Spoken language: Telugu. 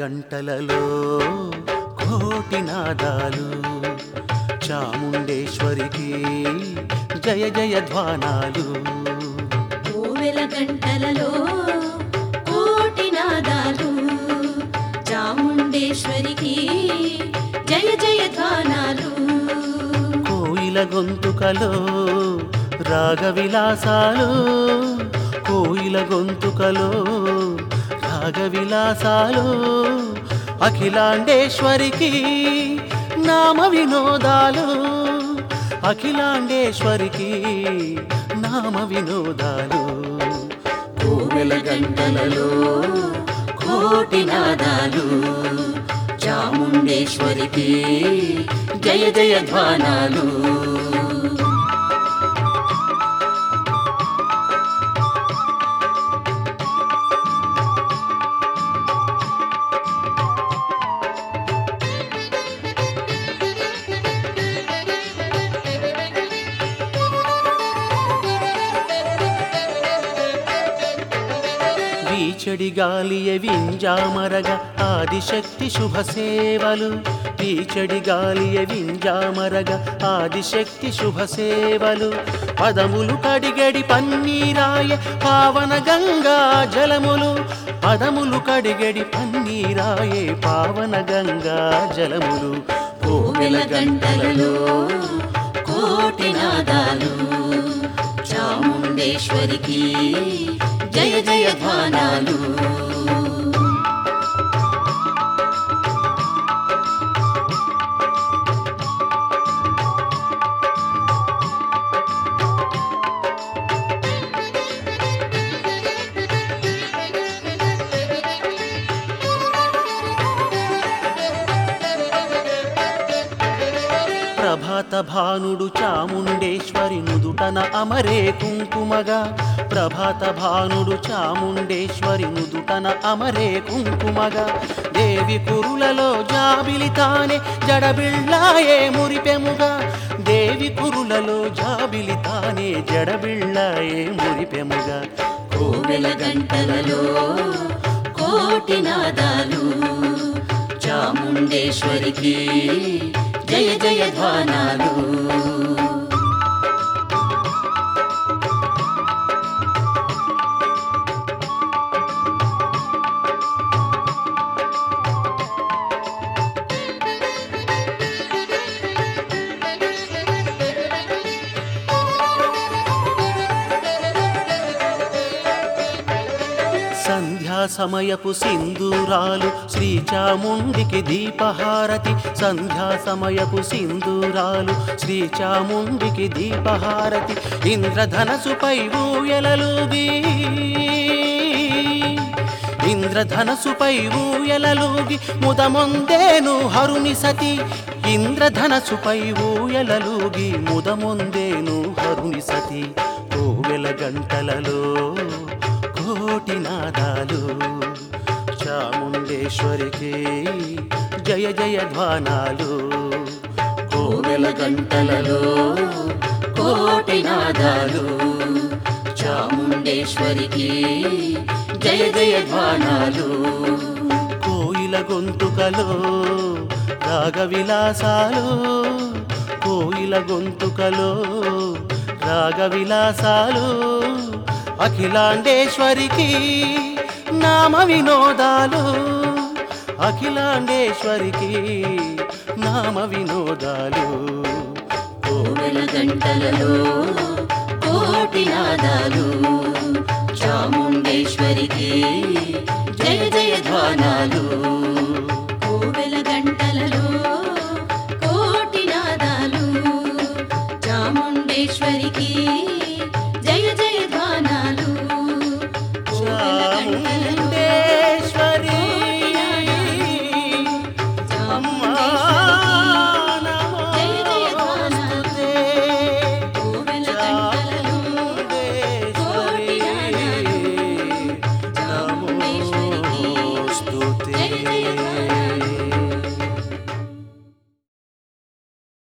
గంటలలో కోటి నాదాలు చాముండేశ్వరికి జయ జయ ధ్వానాలు కోవెల గంటలలో కోటి నాదాలు చాముండేశ్వరికి జయ జయ ధ్వానాలు కోయిల గొంతుకలో రాగ విలాసాలు కోయిల గొంతుకలో రాగ విలాసాలు అఖిలాండేశ్వరికి నామ వినోదాలు అఖిలాండేశ్వరికి నామ వినోదాలు కోవెల గంటలలో కోటి నాదాలు చాముండేశ్వరికి జయ జయ ధ్వానాలు వీచడి గాలియ వింజామరగ ఆదిశక్తి శుభ సేవలు వీచడి గాలియ వింజామరగ ఆదిశక్తి శుభ సేవలు పదములు కడిగడి పన్నీరాయ పావన గంగా జలములు పదములు కడిగడి పన్నీరాయే పావన గంగా జలములు కోవెల గంటలలో కోటి నాదాలు చాముండేశ్వరికి జయ జయ ధ్వానాలు ప్రభాత భానుడు చాముండేశ్వరి నుదుటన అమరే కుంకుమగా ప్రభాత భానుడు చాముండేశ్వరి నుదుటన అమరే కుంకుమగా దేవి కురులలో జాబిలి తానే జడబిళ్ళాయే మురిపెముగా దేవి కురులలో జాబిలి తానే జడబిళ్ళాయే మురిపెముగా కోవెల గంటలలో కోటి నాదాలు చాముండేశ్వరికి జయ జయ ధ్వానాలు సంధ్యా సమయపు సింధూరాలు శ్రీ చాముండికి దీపహారతి సంధ్యా సమయపు సింధూరాలు శ్రీ చాముండికి దీపహారతి ఇంద్రధనసుపై ఊయలలుగి ఇంద్రధనసుపై ఊయలలుగి ముదమొందేను హరుని సతి ఇంద్రధనసుపై ఊయలలుగి ముదమొందేను హరుని సతి కోవెల గంటలలో కోటి నాదాలు చాముండేశ్వరికి జయ జయ ధ్వానాలు కోవెల గంటలలో కోటి నాదాలు చాముండేశ్వరికి జయ జయ ధ్వానాలు కోయిల గొంతుకలో రాగ విలాసాలు కోయిల గొంతుకలో రాగ విలాసాలు అఖిలాండేశ్వరికి నామ వినోదాలు అఖిలాండేశ్వరికి నామ వినోదాలు కోవెల గంటలలో కోటి నాదాలు చాముండేశ్వరికి జయ జయ ధ్వానాలు కోవెల గంటలలో కోటి నాదాలు చాముండేశ్వరికి జయ జయ ధ్వానాలు కోవెల గంటలలో చాముండేశ్వరి అమ్మా నమో జయ జయ ధ్వానాలు కోవెల గంటలలో కోటి నాదాలు చాముండేశ్వరికి జయ జయ ధ్వానాలు